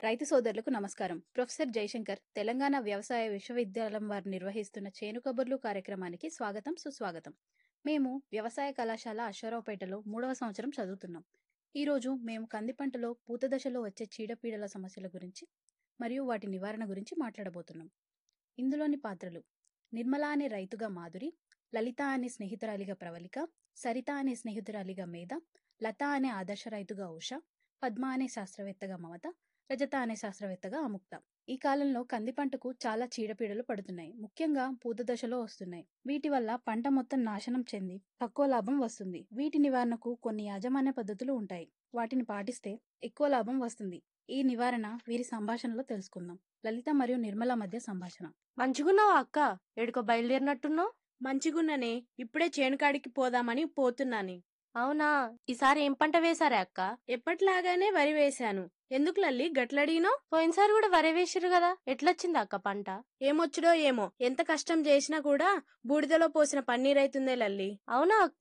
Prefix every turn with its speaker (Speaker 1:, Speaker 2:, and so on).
Speaker 1: రైతు సోదరులకు నమస్కారం ప్రొఫెసర్ జయశంకర్ తెలంగాణ వ్యవసాయ విశ్వవిద్యాలయం వారు నిర్వహిస్తున్న చేను కబుర్లు కార్యక్రమానికి స్వాగతం సుస్వాగతం మేము వ్యవసాయ కళాశాల అశ్వరావుపేటలో మూడవ సంవత్సరం చదువుతున్నాం ఈరోజు మేము కంది పంటలో పూత దశలో వచ్చే చీడపీడల సమస్యల గురించి మరియు వాటి నివారణ గురించి మాట్లాడబోతున్నాం ఇందులోని పాత్రలు నిర్మల అనే రైతుగా మాధురి లలిత అనే స్నేహితురాలిగా ప్రవళిక సరిత అనే స్నేహితురాలిగా మేధ లత అనే ఆదర్శ రైతుగా ఉష పద్మ అనే శాస్త్రవేత్తగా మమత రజత అనే శాస్త్రవేత్తగా అముక్త ఈ కాలంలో కంది పంటకు చాలా చీడపీడలు పడుతున్నాయి ముఖ్యంగా పూత దశలో వస్తున్నాయి వీటి వల్ల పంట మొత్తం నాశనం చెంది తక్కువ లాభం వస్తుంది వీటి నివారణకు కొన్ని యాజమాన్య పద్ధతులు ఉంటాయి వాటిని పాటిస్తే ఎక్కువ లాభం వస్తుంది ఈ నివారణ వీరి సంభాషణలో తెలుసుకుందాం లలిత మరియు నిర్మల మధ్య సంభాషణ
Speaker 2: మంచిగున్నావా అక్క ఎడుకో బయలుదేరినట్టున్నావు
Speaker 3: మంచిగున్ననే ఇప్పుడే చేనుకాడికి పోదామని పోతున్నాను
Speaker 2: అవునా ఈసారి ఏం పంట వేశారే అక్క
Speaker 3: ఎప్పటిలాగానే వరి వేశాను ఎందుకు లల్లి గట్లడిగినో
Speaker 2: పోయినసారి కూడా వరి వేసిరు కదా ఎట్లొచ్చింది అక్క పంట
Speaker 3: ఏమొచ్చుడో ఏమో ఎంత కష్టం చేసినా కూడా బూడిదలో పోసిన పన్నీర్ అవుతుందే లల్లి
Speaker 2: అవునా అక్క